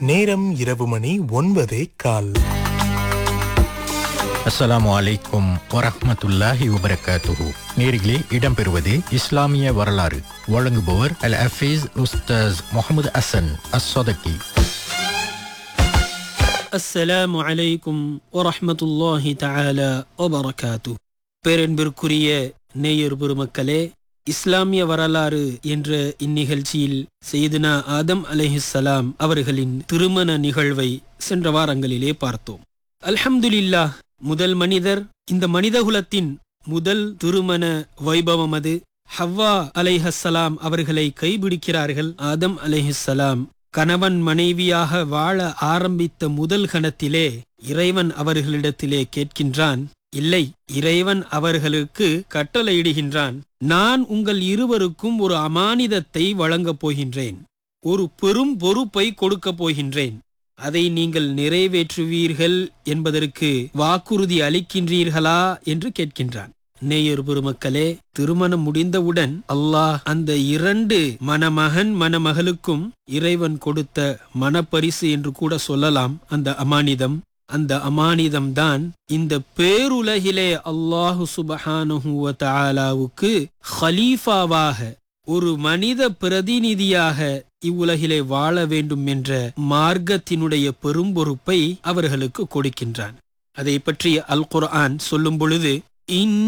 நேரம் இரவு மணி ஒன்பதே கால் அஸ்ஸலாமு அலைக்கும் வரஹ்மத்துல்லாஹி வபரகாத்துஹு நேரிலே இடம்பெறுவது இஸ்லாமிய வரலாறு வழங்குபவர் அல் ஹஃபீஸ் உஸ்தாஸ் முகமது அசன் அஸ்ஸதகி அஸ்ஸலாமு அலைக்கும் வரஹ்மத்துல்லாஹி தஆலா வபரகாத்து பேரன்பிற்குரிய நேயர் பெருமக்களே இஸ்லாமிய வரலாறு என்ற இந்நிகழ்ச்சியில் செய்துனா ஆதம் அலைஹிஸ்ஸலாம் அவர்களின் திருமண நிகழ்வை சென்ற வாரங்களிலே பார்த்தோம் அல்ஹம்துலில்லாஹ் முதல் மனிதர் இந்த மனிதகுலத்தின் முதல் திருமண வைபவம் அது ஹவ்வா அலைஹஸ்ஸலாம் அவர்களை கைபிடிக்கிறார்கள் ஆதம் அலைஹிஸ்ஸலாம் கணவன் மனைவியாக வாழ ஆரம்பித்த முதல் கணத்திலே இறைவன் அவர்களிடத்திலே கேட்கின்றான் இல்லை இறைவன் அவர்களுக்கு கட்டளையிடுகின்றான் நான் உங்கள் இருவருக்கும் ஒரு அமானிதத்தை வழங்கப் போகின்றேன் ஒரு பெரும் பொறுப்பை கொடுக்கப் போகின்றேன் அதை நீங்கள் நிறைவேற்றுவீர்கள் என்பதற்கு வாக்குறுதி அளிக்கின்றீர்களா என்று கேட்கின்றான் நேயர் பெருமக்களே திருமணம் முடிந்தவுடன் அல்லாஹ் அந்த இரண்டு மணமகன் மணமகளுக்கும் இறைவன் கொடுத்த மனப்பரிசு என்று கூட சொல்லலாம் அந்த அமானிதம் அந்த அமானிதம் தான் இந்த பேருலகிலே அல்லாஹு சுபஹானுஹு வ தஆலாவுக்கு ஹலீஃபாவாக ஒரு மனித பிரதிநிதியாக இவ்வுலகிலே வாழ வேண்டும் என்ற மார்க்கத்தினுடைய பெரும்பொறுப்பை அவர்களுக்கு கொடுக்கின்றான் அதை பற்றி அல் குர்ஆன் சொல்லும் பொழுது இன்